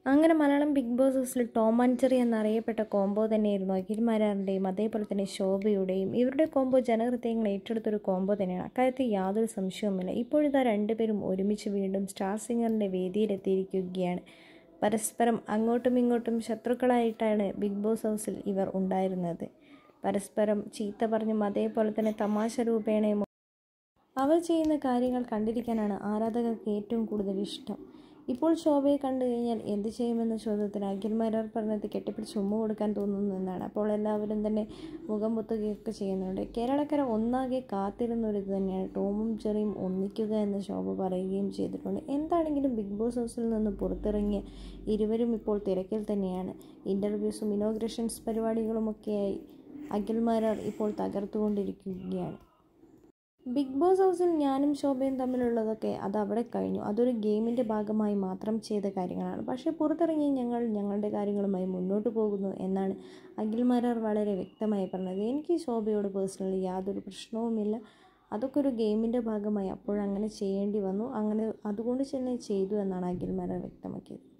അങ്ങനെ Malayalam Bigg Boss ഹൗസിൽ Tom and Jerry എന്നറിയപ്പെട്ട കോംബോ തന്നെയായിരുന്നു അഖിൽ മാരാറിൻ്റെയും അതേപോലെ തന്നെ ശോഭയുടെയും ഇവരുടെ കോംബോ ജനഹൃദയങ്ങൾ ഏറ്റെടുത്തൊരു കോംബോ തന്നെയാണ് അക്കാര്യത്തിൽ യാതൊരു സംശയവുമില്ല ഇപ്പോഴിതാ രണ്ടുപേരും ഒരുമിച്ച് വീണ്ടും സ്റ്റാർ സിംഗറിൻ്റെ വേദിയിലെത്തിയിരിക്കുകയാണ് പരസ്പരം അങ്ങോട്ടും ഇങ്ങോട്ടും ശത്രുക്കളായിട്ടാണ് ബിഗ് ബോസ് ഹൗസിൽ ഇവർ ഉണ്ടായിരുന്നത് പരസ്പരം ചീത്ത പറഞ്ഞും അതേപോലെ തന്നെ തമാശ രൂപേണയും അവർ ചെയ്യുന്ന കാര്യങ്ങൾ കണ്ടിരിക്കാനാണ് ആരാധകർക്ക് ഏറ്റവും കൂടുതൽ ഇഷ്ടം ഇപ്പോൾ ശോഭയെ കണ്ടു കഴിഞ്ഞാൽ എന്ത് ചെയ്യുമെന്ന ചോദ്യത്തിന് അഖിൽമാരാർ പറഞ്ഞത് കെട്ടിപ്പിടിച്ച് ഉമ്മ കൊടുക്കാൻ തോന്നുന്നു എന്നാണ് അപ്പോൾ എല്ലാവരും തന്നെ മുഖം പൊത്തുകയൊക്കെ ചെയ്യുന്നുണ്ട് കേരളക്കര ഒന്നാകെ കാത്തിരുന്ന ഒരു ഇത് തന്നെയാണ് ടോമും ചെറിയും ഒന്നിക്കുക എന്ന് ശോഭ പറയുകയും ചെയ്തിട്ടുണ്ട് എന്താണെങ്കിലും ബിഗ് ബോസ് ഹൗസിൽ നിന്ന് പുറത്തിറങ്ങിയ ഇരുവരും ഇപ്പോൾ തിരക്കിൽ തന്നെയാണ് ഇൻ്റർവ്യൂസും ഇനോഗ്രേഷൻസ് പരിപാടികളുമൊക്കെയായി അഖിൽമാരാർ ഇപ്പോൾ തകർത്തുകൊണ്ടിരിക്കുകയാണ് ബിഗ് ബോസ് ഹൗസിൽ ഞാനും ശോഭയും തമ്മിലുള്ളതൊക്കെ അത് അവിടെ കഴിഞ്ഞു അതൊരു ഗെയിമിൻ്റെ ഭാഗമായി മാത്രം ചെയ്ത കാര്യങ്ങളാണ് പക്ഷേ പുറത്തിറങ്ങി ഞങ്ങൾ ഞങ്ങളുടെ കാര്യങ്ങളുമായി മുന്നോട്ട് പോകുന്നു എന്നാണ് അഖിൽമാരാർ വളരെ വ്യക്തമായി പറഞ്ഞത് എനിക്ക് ശോഭയോട് പേഴ്സണലി യാതൊരു പ്രശ്നവുമില്ല അതൊക്കെ ഒരു ഗെയിമിൻ്റെ ഭാഗമായി അപ്പോഴങ്ങനെ ചെയ്യേണ്ടി വന്നു അങ്ങനെ അതുകൊണ്ട് തന്നെ ചെയ്തു എന്നാണ് അഖിൽമാരാർ വ്യക്തമാക്കിയത്